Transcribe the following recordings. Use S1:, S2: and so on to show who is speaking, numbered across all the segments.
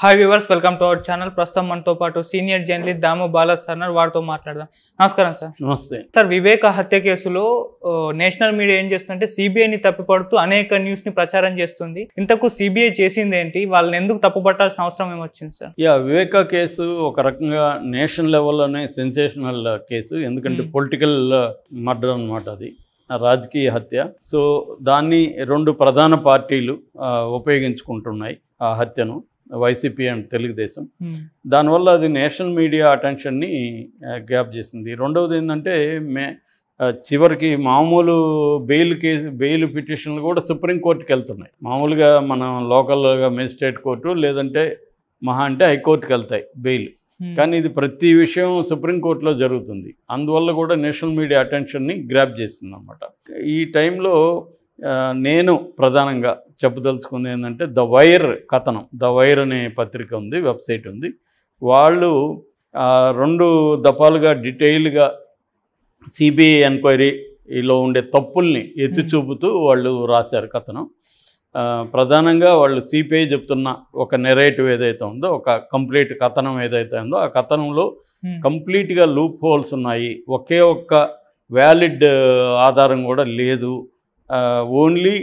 S1: Hi viewers welcome to our channel ప్రస్తుతం మనతో పాటు senior journalist Damu Bala sir ఉన్నారు. వారితో మాట్లాడదాం నమస్కారం సార్
S2: నమస్తే
S1: సార్ వివేక హత్య కేసులో ఆ, నేషనల్ మీడియా ఏం చేస్తుందంటే సిబిఐని తప్పిపడుతూ అనేక న్యూస్ ని ప్రచారం చేస్తుంది ఇంతకు సిబిఐ చేసింది ఏంటి వాళ్ళని ఎందుకు తప్పుపట్టాల్సిన అవసరం ఏమొచ్చింది సార్
S2: యా వివేక కేసు ఒక రకంగా నేషనల్ లెవెల్లోనే సెన్సేషనల్ కేసు ఎందుకంటే
S1: Hmm.
S2: పొలిటికల్ మర్డర్ అన్నమాట అది ఆ రాజకీయ హత్య సో దాన్ని రెండు ప్రధాన పార్టీలు ఆ, ఉపయోగించుకుంటున్నాయి ఆ హత్యను వైసీపీ అండ్ తెలుగుదేశం
S1: ఉమ్,
S2: దానివల్ల అది నేషనల్ మీడియా అటెన్షన్ని గ్యాప్ చేసింది రెండవది ఏంటంటే మే ఆ, చివరికి మామూలు బెయిల్ కేసు బెయిల్ పిటిషన్లు కూడా సుప్రీంకోర్టుకి వెళ్తున్నాయి మామూలుగా మనం లోకల్గా మెజిస్ట్రేట్ కోర్టు లేదంటే మహా అంటే హైకోర్టుకి వెళ్తాయి బెయిల్
S1: ఉమ్,
S2: కానీ ఇది ప్రతి విషయం సుప్రీంకోర్టులో జరుగుతుంది అందువల్ల కూడా నేషనల్ మీడియా అటెన్షన్ని గ్రాప్ చేస్తుంది అనమాట ఈ టైంలో ఆ, నేను ప్రధానంగా చెప్పదలుచుకుంది ఏంటంటే ద వైర్ కథనం ద వైర్ అనే పత్రిక ఉంది వెబ్సైట్ ఉంది వాళ్ళు ఆ, రెండు దఫాలుగా డీటెయిల్గా సిబిఐ ఎంక్వైరీలో ఉండే తప్పుల్ని ఎత్తి చూపుతూ వాళ్ళు రాశారు కథనం ఆ, ప్రధానంగా వాళ్ళు సిపిఐ చెప్తున్న ఒక నెరేటివ్ ఏదైతే ఉందో ఒక కంప్లీట్ కథనం ఏదైతే ఉందో ఆ కథనంలో
S1: ఉమ్,
S2: కంప్లీట్గా లూప్ హోల్స్ ఉన్నాయి ఒకే ఒక్క వ్యాలిడ్ ఆధారం కూడా లేదు ఓన్లీ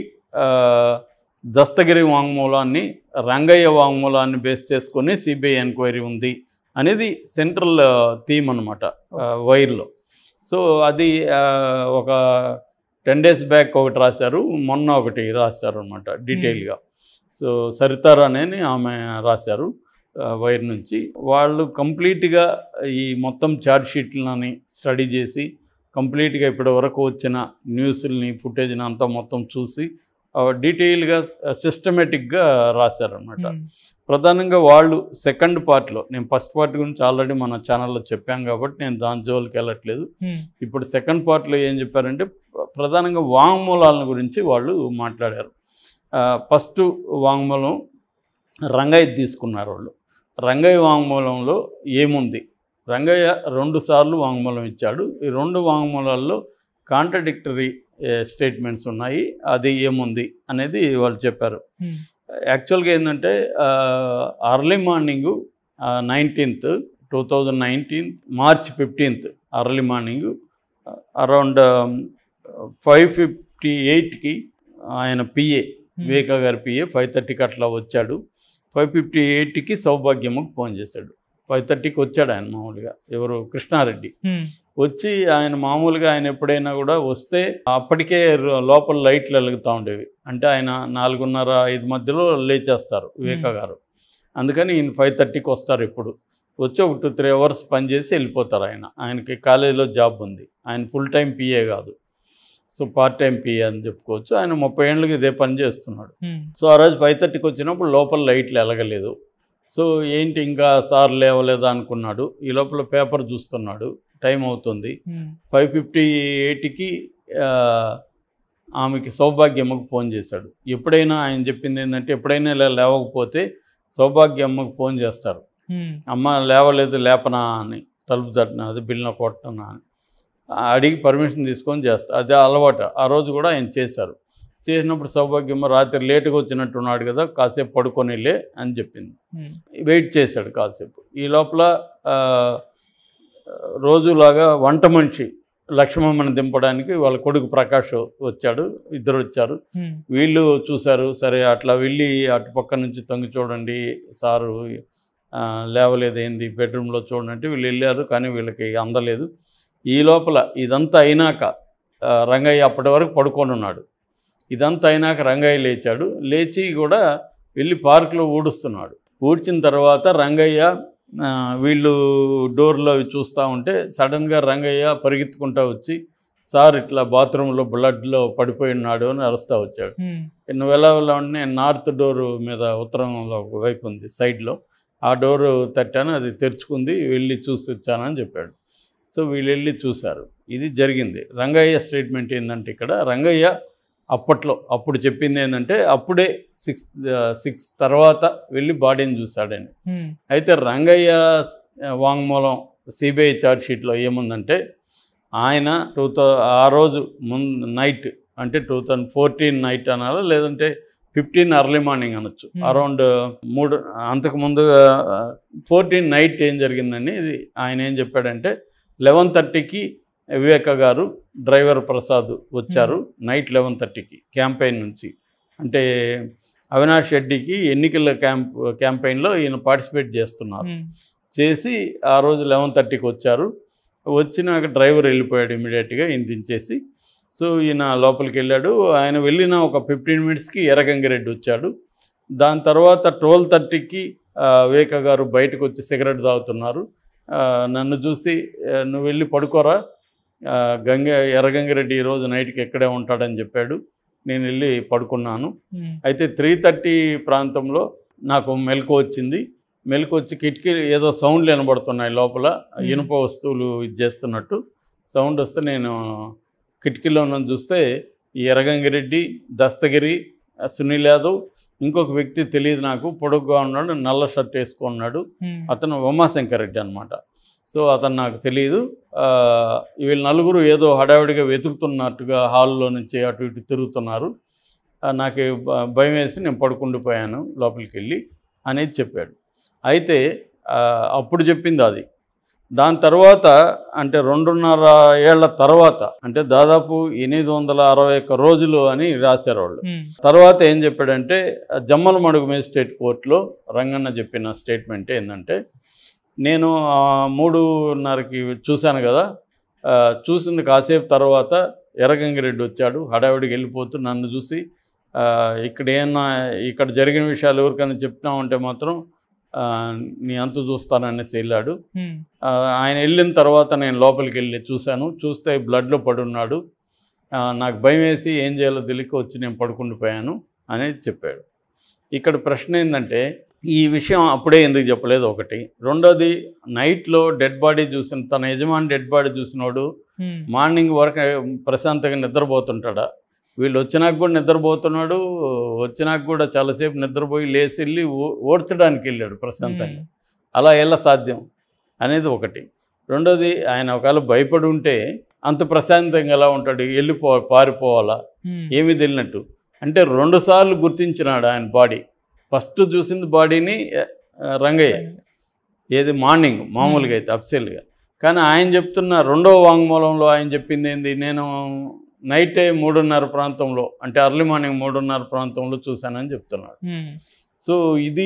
S2: దస్తగిరి వాంగ్మూలాన్ని రంగయ్య వాంగ్మూలాన్ని బేస్ చేసుకొని సిబిఐ ఎంక్వైరీ ఉంది అనేది సెంట్రల్ థీమ్ అనమాట వైర్లో సో అది ఆ, ఒక టెన్ డేస్ బ్యాక్ ఒకటి రాశారు మొన్న ఒకటి రాశారు అనమాట డీటెయిల్గా సో సరితారానేని ఆమె రాశారు ఆ, వైర్ నుంచి వాళ్ళు కంప్లీట్గా ఈ మొత్తం ఛార్జ్ షీట్లని స్టడీ చేసి కంప్లీట్గా ఇప్పటి వరకు వచ్చిన న్యూస్ని ఫుటేజ్ని అంతా మొత్తం చూసి డీటెయిల్గా సిస్టమేటిక్గా రాశారనమాట
S1: ఉమ్,
S2: ప్రధానంగా వాళ్ళు సెకండ్ పార్ట్లో నేను ఫస్ట్ పార్ట్ గురించి ఆల్రెడీ మన ఛానల్లో చెప్పాం కాబట్టి నేను దాని జోలికి వెళ్ళట్లేదు
S1: ఉమ్,
S2: ఇప్పుడు సెకండ్ పార్ట్లో ఏం చెప్పారంటే ప్ర- ప్రధానంగా వాంగ్మూలాలను గురించి వాళ్ళు మాట్లాడారు ఫస్ట్ వాంగ్మూలం రంగయ్య తీసుకున్నారు వాళ్ళు రంగయ్య వాంగ్మూలంలో ఏముంది రంగయ్య రెండు సార్లు వాంగ్మూలం ఇచ్చాడు ఈ రెండు వాంగ్మూలాల్లో కాంట్రడిక్టరీ స్టేట్మెంట్స్ ఉన్నాయి అది ఏముంది అనేది వాళ్ళు చెప్పారు
S1: ఉమ్,
S2: యాక్చువల్గా ఏంటంటే early morning nineteenth two thousand nineteenth March fifteenth early morning around five fifty ఎయిట్కి ఆయన పిఏ
S1: ఉమ్,
S2: వివేకా గారి పిఏ ఫైవ్ థర్టీకి అట్లా వచ్చాడు ఫైవ్ ఫిఫ్టీ ఎయిట్కి సౌభాగ్యముకు ఫోన్ చేశాడు ఫైవ్ థర్టీకి వచ్చాడు ఆయన మామూలుగా ఎవరు కృష్ణారెడ్డి
S1: ఉమ్,
S2: వచ్చి ఆయన మామూలుగా ఆయన ఎప్పుడైనా కూడా వస్తే అప్పటికే ర- లోపల లైట్లు వెలుగుతూ ఉండేవి అంటే ఆయన నాలుగున్నర ఐదు మధ్యలో లేచేస్తారు వివేక గారు అందుకని ఈయన ఫైవ్ థర్టీకి వస్తారు ఇప్పుడు వచ్చి ఒక టూ త్రీ అవర్స్ పనిచేసి వెళ్ళిపోతారు ఆయన ఆయనకి కాలేజీలో జాబ్ ఉంది ఆయన ఫుల్ టైం పిఏ కాదు సో పార్ట్ టైం పిఏ అని చెప్పుకోవచ్చు ఆయన ముప్పై ఏళ్ళకి ఇదే పని చేస్తున్నాడు
S1: ఉమ్,
S2: సో ఆ రోజు ఫైవ్ థర్టీకి వచ్చినప్పుడు లోపల లైట్లు ఎలగలేదు సో ఏంటి ఇంకా సార్ లేవలేదా అనుకున్నాడు ఈ లోపల పేపర్ చూస్తున్నాడు టైం అవుతుంది
S1: ఉమ్,
S2: ఫైవ్ ఫిఫ్టీ ఎయిట్కి ఆమెకి సౌభాగ్యమ్మకు ఫోన్ చేశాడు ఎప్పుడైనా ఆయన చెప్పింది ఏంటంటే ఎప్పుడైనా ఇలా లేవకపోతే సౌభాగ్యమ్మకు ఫోన్ చేస్తారు
S1: ఉమ్,
S2: అమ్మ లేవలేదు లేపనా అని తలుపు తట్టిన అది బిల్న కొట్టనా అని అడిగి పర్మిషన్ తీసుకొని చేస్తారు అదే అలవాటు ఆ రోజు కూడా ఆయన చేశారు చేసినప్పుడు సౌభాగ్యమ్మ రాత్రి లేటుగా వచ్చినట్టున్నాడు కదా కాసేపు పడుకొని లే అని చెప్పింది
S1: ఉమ్,
S2: వెయిట్ చేశాడు కాసేపు ఈ లోపల ఆ, రోజులాగా వంట మనిషి లక్ష్మమ్మని దింపడానికి వాళ్ళ కొడుకు ప్రకాష్ వచ్చాడు ఇద్దరు వచ్చారు
S1: ఉమ్,
S2: వీళ్ళు చూశారు సరే అట్లా వెళ్ళి అటు పక్క నుంచి తొంగి చూడండి సారు ఆ, లేవలేదు ఏంది బెడ్రూమ్లో చూడండి అంటే వీళ్ళు వెళ్ళారు కానీ వీళ్ళకి అందలేదు ఈ లోపల ఇదంతా అయినాక ఆ, రంగయ్య అప్పటి వరకు పడుకొని ఉన్నాడు ఇదంతా అయినాక రంగయ్య లేచాడు లేచి కూడా వెళ్ళి పార్కులో ఊడుస్తున్నాడు ఊడ్చిన తర్వాత రంగయ్య ఆ, వీళ్ళు డోర్లో అవి చూస్తూ ఉంటే సడన్గా రంగయ్య పరిగెత్తుకుంటా వచ్చి సార్ ఇట్లా బాత్రూంలో బ్లడ్లో పడిపోయి ఉన్నాడు అని అరుస్తూ వచ్చాడు
S1: ఉమ్,
S2: నువ్వు ఎలా వెళ్ళావు అంటే నేను నార్త్ డోర్ మీద ఉత్తరంలో ఒక వైపు ఉంది సైడ్లో ఆ డోరు తట్టాను అది తెరుచుకుంది వెళ్ళి చూసి వచ్చానని చెప్పాడు సో వీళ్ళు వెళ్ళి చూశారు ఇది జరిగింది రంగయ్య స్టేట్మెంట్ ఏంటంటే ఇక్కడ రంగయ్య అప్పట్లో అప్పుడు చెప్పింది ఏంటంటే అప్పుడే సిక్స్ సిక్స్ తర్వాత వెళ్ళి బాడీని చూశాడని
S1: ఉమ్,
S2: అయితే రంగయ్య ఆ, వాంగ్మూలం సిబిఐ ఛార్జ్ షీట్లో ఏముందంటే ఆయన టూ థౌ ఆ రోజు ముందు నైట్ అంటే టూ థౌజండ్ ఫోర్టీన్ నైట్ అనాలా లేదంటే ఫిఫ్టీన్ అర్లీ మార్నింగ్ అనొచ్చు
S1: Hmm.
S2: అరౌండ్ మూడు అంతకు ముందు ఫోర్టీన్ నైట్ ఏం జరిగిందని ఇది ఆయన ఏం చెప్పాడంటే లెవెన్ థర్టీకి వివేక గారు డ్రైవర్ ప్రసాద్ వచ్చారు నైట్ లెవెన్ థర్టీకి క్యాంపెయిన్ నుంచి అంటే అవినాష్ రెడ్డికి ఎన్నికల క్యాంప్ క్యాంపెయిన్లో ఈయన పార్టిసిపేట్ చేస్తున్నారు
S1: ఉమ్,
S2: చేసి ఆ రోజు లెవెన్ థర్టీకి వచ్చారు వచ్చినాక డ్రైవర్ వెళ్ళిపోయాడు ఇమీడియట్గా ఈయన దించేసి సో ఈయన లోపలికి వెళ్ళాడు ఆయన వెళ్ళిన ఒక ఫిఫ్టీన్ మినిట్స్కి ఎర్రగంగిరెడ్డి వచ్చాడు దాని తర్వాత ట్వెల్వ్ థర్టీకి వివేక గారు బయటకు వచ్చి సిగరెట్ తాగుతున్నారు ఆ, నన్ను చూసి "ఆ, నువ్వు వెళ్ళి పడుకోరా ఆ, గంగ ఎర్రగంగిరెడ్డి ఈరోజు నైట్కి ఎక్కడే ఉంటాడని చెప్పాడు నేను వెళ్ళి పడుకున్నాను
S1: ఉమ్,
S2: అయితే త్రీ థర్టీ ప్రాంతంలో నాకు మెలకు వచ్చింది మెలకు వచ్చి కిటికీ ఏదో సౌండ్లు వినబడుతున్నాయి లోపల ఇనుప వస్తువులు ఇది చేస్తున్నట్టు సౌండ్ వస్తే నేను కిటికీలో ఉన్నది చూస్తే ఈ ఎర్రగంగిరెడ్డి దస్తగిరి ఆ సునీల్ యాదవ్ ఇంకొక వ్యక్తి తెలియదు నాకు పొడుగ్గా ఉన్నాడు నల్ల షర్ట్ వేసుకున్నాడు
S1: ఉమ్,
S2: అతను ఉమాశంకర్ రెడ్డి అనమాట సో అతను నాకు తెలియదు ఆ, వీళ్ళు నలుగురు ఏదో హడావిడిగా వెతుకుతున్నట్టుగా హాల్లో నుంచి అటు ఇటు తిరుగుతున్నారు ఆ, నాకు భ- భయం వేసి నేను పడుకుండిపోయాను లోపలికి వెళ్ళి అనేది చెప్పాడు అయితే ఆ, అప్పుడు చెప్పింది అది దాని తర్వాత అంటే రెండున్నర ఏళ్ల తర్వాత అంటే దాదాపు ఎనిమిది వందల అరవై ఒక్క రోజులు అని రాశారు వాళ్ళు
S1: ఉమ్,
S2: తర్వాత ఏం చెప్పాడంటే జమ్మల మడుగు మేజిస్ట్రేట్ కోర్టులో రంగన్న చెప్పిన స్టేట్మెంట్ ఏంటంటే నేను ఆ, మూడున్నరకి చూశాను కదా ఆ, చూసింది కాసేపు తర్వాత ఎర్రగంగిరెడ్డి వచ్చాడు హడావిడికి వెళ్ళిపోతూ నన్ను చూసి ఆ, ఇక్కడ ఏమన్నా ఇక్కడ జరిగిన విషయాలు ఎవరికైనా చెప్తామంటే మాత్రం ఆ, నీ అంతు చూస్తాననేసి వెళ్ళాడు
S1: ఉమ్,
S2: ఆ, ఆయన వెళ్ళిన తర్వాత నేను లోపలికి వెళ్ళి చూశాను చూస్తే బ్లడ్లో పడున్నాడు ఆ, నాకు భయం వేసి ఏం చేయాలో తెలియక వచ్చి నేను పడుకుండిపోయాను అనేది చెప్పాడు ఇక్కడ ప్రశ్న ఏంటంటే ఈ విషయం అప్పుడే ఎందుకు చెప్పలేదు ఒకటి రెండోది నైట్లో డెడ్ బాడీ చూసిన తన యజమాని డెడ్ బాడీ చూసినోడు
S1: ఉమ్,
S2: మార్నింగ్ వరకు ప్రశాంతంగా నిద్రపోతుంటాడా వీళ్ళు వచ్చినాక కూడా నిద్రపోతున్నాడు వచ్చినాక కూడా చాలాసేపు నిద్రపోయి లేచి వెళ్ళి ఓ- ఓడ్చడానికి వెళ్ళాడు ప్రశాంతంగా
S1: ఉమ్,
S2: అలా ఎలా సాధ్యం అనేది ఒకటి రెండోది ఆయన ఒకవేళ భయపడి ఉంటే అంత ప్రశాంతంగా ఎలా ఉంటాడు వెళ్ళిపో పారిపోవాలా
S1: ఉమ్,
S2: ఏమీ తెలియనట్టు అంటే రెండుసార్లు గుర్తించినాడు ఆయన బాడీ ఫస్ట్ చూసింది బాడీని ఆ, రంగయ్య ఏది మార్నింగ్ మామూలుగా అయితే అప్సెల్గా కానీ ఆయన చెప్తున్న రెండో వాంగ్మూలంలో ఆయన చెప్పింది ఏంది నేను నైటే మూడున్నర ప్రాంతంలో అంటే అర్లీ మార్నింగ్ మూడున్నర ప్రాంతంలో చూశానని చెప్తున్నాడు
S1: ఉమ్,
S2: సో ఇది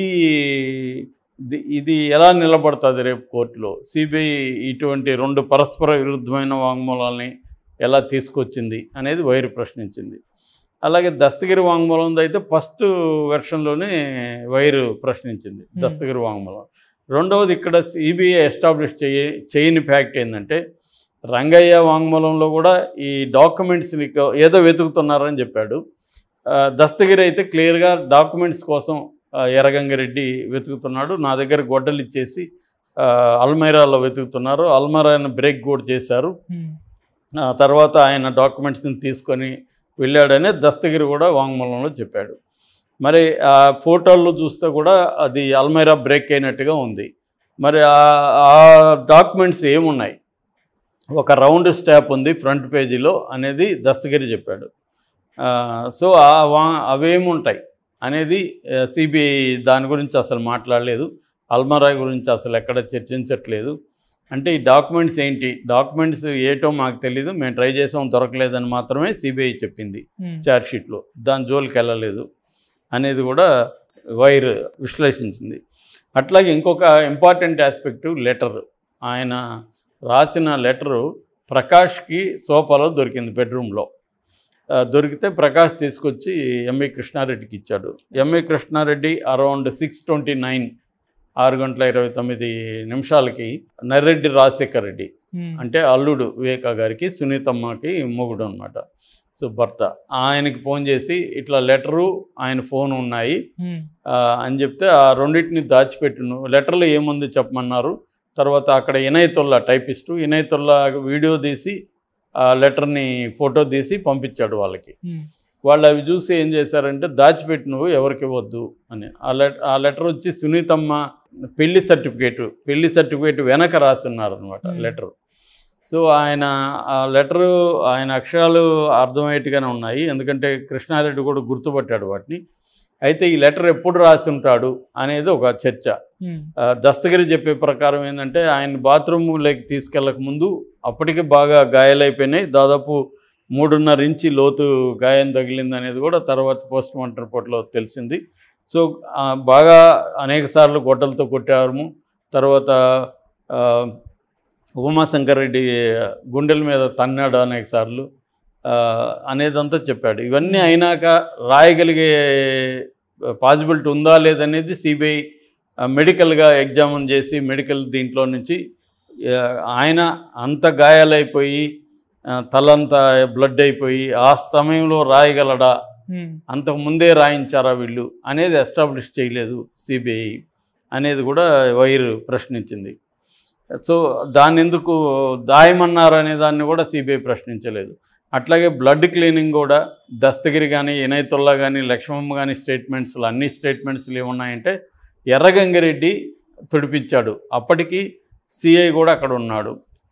S2: ఇది- ఇది ఎలా నిలబడుతుంది రేపు కోర్టులో సిబిఐ ఇటువంటి రెండు పరస్పర విరుద్ధమైన వాంగ్మూలాల్ని ఎలా తీసుకొచ్చింది అనేది వైరు ప్రశ్నించింది అలాగే దస్తగిరి వాంగ్మూలం అయితే ఫస్ట్ వెర్షన్లోనే వైరు ప్రశ్నించింది దస్తగిరి వాంగ్మూలం రెండవది ఇక్కడ సిబిఐ ఎస్టాబ్లిష్ చేయ చేయని ఫ్యాక్ట్ ఏంటంటే రంగయ్య వాంగ్మూలంలో కూడా ఈ డాక్యుమెంట్స్ని ఏదో వెతుకుతున్నారని చెప్పాడు ఆ, దస్తగిరి అయితే క్లియర్గా డాక్యుమెంట్స్ కోసం ఆ, ఎర్రగంగిరెడ్డి వెతుకుతున్నాడు నా దగ్గర గొడ్డలు ఇచ్చేసి ఆ, అల్మైరాలో వెతుకుతున్నారు అల్మైరాని బ్రేక్ కూడా చేశారు
S1: ఉమ్,
S2: ఆ తర్వాత ఆయన డాక్యుమెంట్స్ని తీసుకొని వెళ్ళాడనే దస్తగిరి కూడా వాంగ్మూలంలో చెప్పాడు మరి ఆ ఫోటోల్లో చూస్తే కూడా అది అల్మైరా బ్రేక్ అయినట్టుగా ఉంది మరి ఆ- ఆ డాక్యుమెంట్స్ ఏమున్నాయి ఒక రౌండ్ స్టాప్ ఉంది ఫ్రంట్ పేజీలో అనేది దస్తగిరి చెప్పాడు ఆ, సో ఆ వా అవేముంటాయి అనేది సిబిఐ దాని గురించి అసలు మాట్లాడలేదు అల్మరా గురించి అసలు ఎక్కడ చర్చించట్లేదు అంటే ఈ డాక్యుమెంట్స్ ఏంటి డాక్యుమెంట్స్ ఏటో మాకు తెలీదు మేము ట్రై చేసాం దొరకలేదని మాత్రమే సిబిఐ చెప్పింది
S1: ఉమ్,
S2: ఛార్జ్షీట్లో దాని జోలికి వెళ్ళలేదు అనేది కూడా వైర్ విశ్లేషించింది అట్లాగే ఇంకొక ఇంపార్టెంట్ ఆస్పెక్టు లెటర్ ఆయన రాసిన లెటరు ప్రకాష్కి సోఫాలో దొరికింది బెడ్రూమ్లో ఆ, దొరికితే ప్రకాష్ తీసుకొచ్చి ఎంఏ కృష్ణారెడ్డికి ఇచ్చాడు MA Krishna Reddy around six twenty nine ఆరు గంటల ఇరవై తొమ్మిది నిమిషాలకి నర్రెడ్డి రాజశేఖర్ రెడ్డి
S1: ఉమ్,
S2: అంటే అల్లుడు వివేక గారికి సునీతమ్మకి మొగుడు అనమాట సో భర్త ఆయనకి ఫోన్ చేసి ఇట్లా లెటరు ఆయన ఫోన్ ఉన్నాయి
S1: ఉమ్,
S2: ఆ, అని చెప్తే ఆ రెండింటిని దాచిపెట్టును లెటర్లో ఏముంది చెప్పమన్నారు తర్వాత అక్కడ ఇనయతుల్లా టైపిస్టు ఇనయతుల్లా వీడియో తీసి ఆ లెటర్ని ఫోటో తీసి పంపించాడు వాళ్ళకి
S1: ఉమ్,
S2: వాళ్ళు అవి చూసి ఏం చేశారంటే దాచిపెట్టి నువ్వు ఎవరికి ఇవ్వద్దు అని ఆ లెటర్ ఆ లెటర్ వచ్చి సునీతమ్మ పెళ్లి సర్టిఫికేట్ పెళ్లి సర్టిఫికేట్ వెనక రాస్తున్నారు అనమాట
S1: Hmm.
S2: లెటర్ సో ఆయన ఆ లెటరు ఆయన అక్షరాలు అర్థమయ్యేట్టుగానే ఉన్నాయి ఎందుకంటే కృష్ణారెడ్డి కూడా గుర్తుపట్టాడు వాటిని అయితే ఈ లెటర్ ఎప్పుడు రాసి ఉంటాడు అనేది ఒక చర్చ
S1: ఉమ్,
S2: ఆ, దస్తగిరి చెప్పే ప్రకారం ఏంటంటే ఆయన బాత్రూంలోకి తీసుకెళ్ళక ముందు అప్పటికే బాగా గాయాలైపోయినాయి దాదాపు మూడున్నర ఇంచి లోతు గాయం తగిలింది అనేది కూడా తర్వాత పోస్ట్ మార్టం రిపోర్ట్లో తెలిసింది సో ఆ, బాగా అనేక సార్లు గొడ్డలతో కొట్టాము తర్వాత ఆ, ఉమాశంకర్ రెడ్డి గుండెల మీద తన్నాడు అనేక సార్లు ఆ, అనేదంతా చెప్పాడు ఇవన్నీ అయినాక రాయగలిగే పాసిబిలిటీ ఉందా లేదనేది సిబిఐ మెడికల్గా ఎగ్జామిన్ చేసి మెడికల్ దీంట్లో నుంచి ఆ, ఆయన అంత గాయాలైపోయి ఆ, తలంతా బ్లడ్ అయిపోయి ఆ సమయంలో రాయగలడా
S1: ఉమ్,
S2: అంతకు ముందే రాయించారా వీళ్ళు అనేది ఎస్టాబ్లిష్ చేయలేదు సిబిఐ అనేది కూడా వైర్ ప్రశ్నించింది సో దాన్ని ఎందుకు దాయమన్నారు అనే దాన్ని కూడా సిబిఐ ప్రశ్నించలేదు అట్లాగే బ్లడ్ క్లీనింగ్ కూడా దస్తగిరి కానీ ఇనైతుల్లా కానీ లక్ష్మమ్మ కానీ స్టేట్మెంట్స్లో అన్ని స్టేట్మెంట్స్లు ఏమున్నాయంటే ఎర్రగంగిరెడ్డి తుడిపించాడు అప్పటికి సిఐ కూడా అక్కడ ఉన్నాడు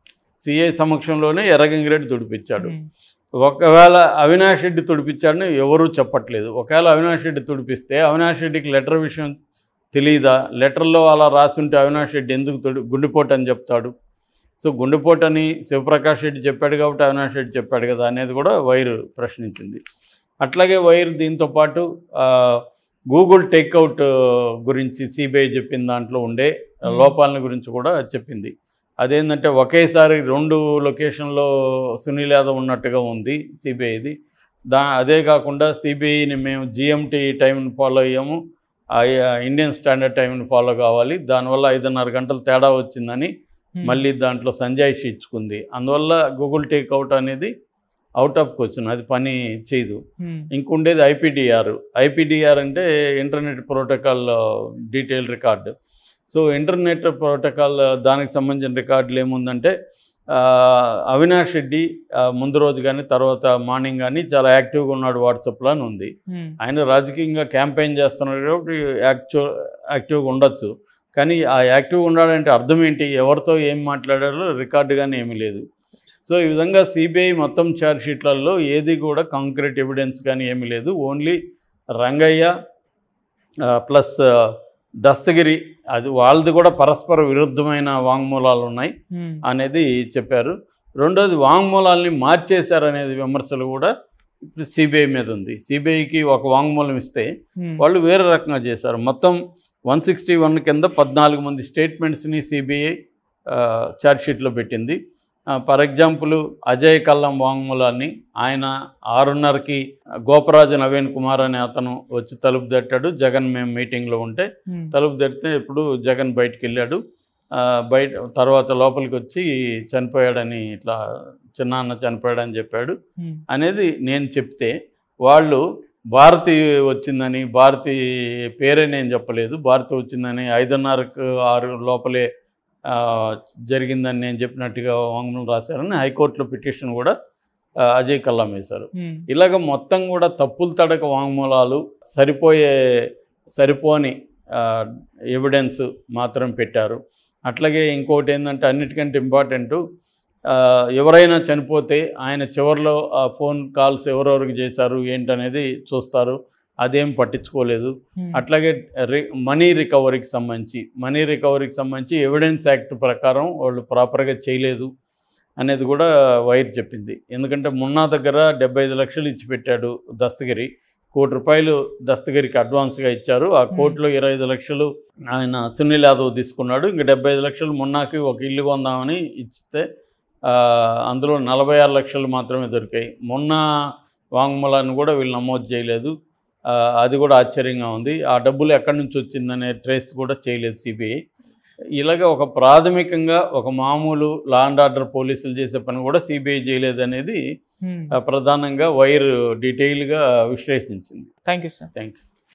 S2: సిఐ సమక్షంలోనే ఎర్రగంగిరెడ్డి తుడిపించాడు
S1: ఉమ్,
S2: ఒకవేళ అవినాష్ రెడ్డి తుడిపించాడని ఎవరూ చెప్పట్లేదు ఒకవేళ అవినాష్ రెడ్డి తుడిపిస్తే అవినాష్ రెడ్డికి లెటర్ విషయం తెలియదా లెటర్లో అలా రాసుంటే అవినాష్ రెడ్డి ఎందుకు తుడి గుండెపోటు అని చెప్తాడు సో గుండెపోటు అని శివప్రకాష్ రెడ్డి చెప్పాడు కాబట్టి అవినాష్ రెడ్డి చెప్పాడు కదా అనేది కూడా వైర్ ప్రశ్నించింది అట్లాగే వైర్ దీంతో పాటు ఆ, గూగుల్ టేక్అవుట్ గురించి సిబిఐ చెప్పిన దాంట్లో ఉండే
S1: Hmm.
S2: లోపాలని గురించి కూడా చెప్పింది అదేంటంటే ఒకేసారి రెండు లొకేషన్లో సునీల్ యాదవ్ ఉన్నట్టుగా ఉంది సిబిఐది దా అదే కాకుండా సిబిఐని మేము జిఎంటీ టైంని ఫాలో అయ్యాము ఆ ఇండియన్ స్టాండర్డ్ టైంని ఫాలో కావాలి దానివల్ల ఐదున్నర గంటలు తేడా వచ్చిందని
S1: ఉమ్,
S2: మళ్ళీ దాంట్లో సంజాయిషి ఇచ్చుకుంది అందువల్ల గూగుల్ టేక్అవుట్ అనేది అవుట్ ఆఫ్ క్వశ్చన్ అది పని చేయదు
S1: ఉమ్,
S2: ఇంకుండేది ఐపీడిఆర్ ఐపీడిఆర్ అంటే internet protocol detail record so internet protocol దానికి సంబంధించిన రికార్డులు ఏముందంటే ఆ, అవినాష్ రెడ్డి ఆ, ముందు రోజు కానీ తర్వాత మార్నింగ్ కానీ చాలా యాక్టివ్గా ఉన్నాడు వాట్సాప్లో అని ఉంది
S1: ఉమ్,
S2: ఆయన రాజకీయంగా క్యాంపెయిన్ చేస్తున్నాడు కాబట్టి యాక్చువల్ యాక్టివ్గా ఉండొచ్చు కానీ ఆ యాక్టివ్గా ఉండాలంటే అర్థం ఏంటి ఎవరితో ఏం మాట్లాడారో రికార్డు కానీ ఏమీ లేదు సో ఈ విధంగా సిబిఐ మొత్తం ఛార్జ్ షీట్లలో ఏది కూడా కాంక్రీట్ ఎవిడెన్స్ కానీ ఏమీ లేదు ఓన్లీ రంగయ్య ఆ, ప్లస్ ఆ, దస్తగిరి అది వాళ్ళది కూడా పరస్పర విరుద్ధమైన వాంగ్మూలాలు ఉన్నాయి
S1: ఉమ్,
S2: అనేది చెప్పారు రెండోది వాంగ్మూలాల్ని మార్చేశారనేది విమర్శలు కూడా ఇప్పుడు సిబిఐ మీద ఉంది సిబిఐకి ఒక వాంగ్మూలం ఇస్తే
S1: ఉమ్,
S2: వాళ్ళు వేరే రకంగా చేశారు మొత్తం వన్ సిక్స్టీ వన్ కింద పద్నాలుగు మంది స్టేట్మెంట్స్ని సిబిఐ ఛార్జ్షీట్లో పెట్టింది ఫర్ ఎగ్జాంపుల్ అజయ్ కల్లం వాంగ్మూలాన్ని ఆయన ఆరున్నరకి గోపరాజు నవీన్ కుమార్ అనే అతను వచ్చి తలుపు తట్టాడు జగన్ మేము మీటింగ్లో ఉంటే
S1: ఉమ్,
S2: తలుపు తెరిస్తే ఇప్పుడు జగన్ బయటికి వెళ్ళాడు ఆ, బయట తర్వాత లోపలికి వచ్చి చనిపోయాడని ఇట్లా చిన్నాన్న చనిపోయాడని చెప్పాడు
S1: ఉమ్,
S2: అనేది నేను చెప్తే వాళ్ళు భారతి వచ్చిందని భారతి పేరే నేను చెప్పలేదు భారతి వచ్చిందని ఐదున్నరకు ఆరు లోపలే ఆ, జరిగిందని నేను చెప్పినట్టుగా వాంగ్మూలం రాశారని హైకోర్టులో పిటిషన్ కూడా ఆ, అజయ్ కల్లాం వేశారు
S1: ఉమ్,
S2: ఇలాగ మొత్తం కూడా తప్పులు తడక వాంగ్మూలాలు సరిపోయే సరిపోని ఎవిడెన్స్ మాత్రం పెట్టారు అట్లాగే ఇంకోటి ఏంటంటే అన్నిటికంటే ఇంపార్టెంట్ ఎవరైనా చనిపోతే ఆయన చివరిలో ఆ ఫోన్ కాల్స్ ఎవరెవరికి చేశారు ఏంటనేది చూస్తారు అదేం పట్టించుకోలేదు
S1: ఉమ్,
S2: అట్లాగే రి మనీ రికవరీకి సంబంధించి మనీ రికవరీకి సంబంధించి ఎవిడెన్స్ యాక్ట్ ప్రకారం వాళ్ళు ప్రాపర్గా చేయలేదు అనేది కూడా వైర్ చెప్పింది ఎందుకంటే మున్నా దగ్గర డెబ్బై ఐదు లక్షలు ఇచ్చి పెట్టాడు దస్తగిరి కోటి రూపాయలు దస్తగిరికి అడ్వాన్స్గా ఇచ్చారు ఆ కోటిలో ఇరవై ఐదు లక్షలు ఆయన సునీల్ యాదవ్ తీసుకున్నాడు ఇంకా డెబ్బై ఐదు లక్షలు మొన్నాకి ఒక ఇల్లు కొందామని ఇస్తే ఆ, అందులో నలభై ఆరు లక్షలు మాత్రమే దొరికాయి మొన్న వాంగ్మూలాన్ని కూడా వీళ్ళు నమోదు చేయలేదు ఆ, అది కూడా ఆశ్చర్యంగా ఉంది ఆ డబ్బులు ఎక్కడి నుంచి వచ్చిందనే ట్రేస్ కూడా చేయలేదు సిబిఐ ఇలాగ ఒక ప్రాథమికంగా ఒక మామూలు లా అండ్ ఆర్డర్ పోలీసులు చేసే పని కూడా సిబిఐ చేయలేదు అనేది
S1: ఉమ్.
S2: ప్రధానంగా వైర్ డీటెయిల్గా విశ్లేషించింది
S1: thank you sir
S2: thank you